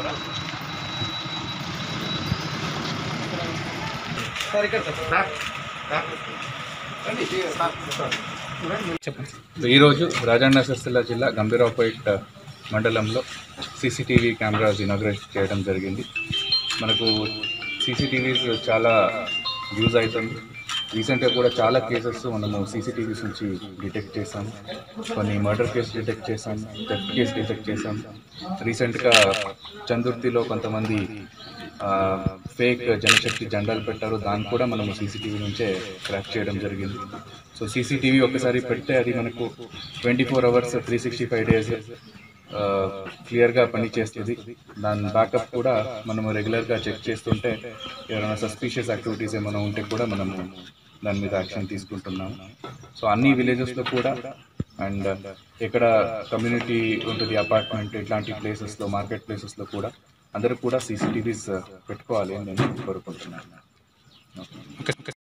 sir ఇక్కడ sir రండి sir ఈరోజు రాజన్న సిరిసిల్ల జిల్లా గంభీరావుపేట్ మండలంలో సీసీటీవీ కెమెరాస్ ఇనాగ్రేట్ చేయడం జరిగింది మనకు సీసీటీవీస్ చాలా యూజ్ అవుతుంది రీసెంట్గా కూడా చాలా కేసెస్ మనము సీసీటీవీస్ నుంచి డిటెక్ట్ చేసాం కొన్ని మర్డర్ కేసు డిటెక్ట్ చేసాం థెఫ్ట్ కేసు డిటెక్ట్ చేసాం రీసెంట్గా చందుర్తిలో కొంతమంది ఫేక్ జనశక్తి జెండాలు పెట్టారు దాన్ని కూడా మనము సీసీటీవీ నుంచే క్రాక్ చేయడం జరిగింది సో సీసీటీవీ ఒకసారి పెడితే అది మనకు twenty four hours three sixty five days క్లియర్గా పనిచేస్తుంది దాని బ్యాకప్ కూడా మనము రెగ్యులర్గా చెక్ చేస్తుంటే ఏమైనా సస్పీషియస్ యాక్టివిటీస్ ఏమైనా ఉంటే కూడా మనము దాని మీద యాక్షన్ తీసుకుంటున్నాము సో అన్ని విలేజెస్లో కూడా అండ్ ఎక్కడ కమ్యూనిటీ ఉంటుంది అపార్ట్మెంట్ ఇట్లాంటి ప్లేసెస్లో మార్కెట్ ప్లేసెస్లో కూడా అందరూ కూడా సీసీటీవీస్ పెట్టుకోవాలి అని నేను కోరుకుంటున్నాను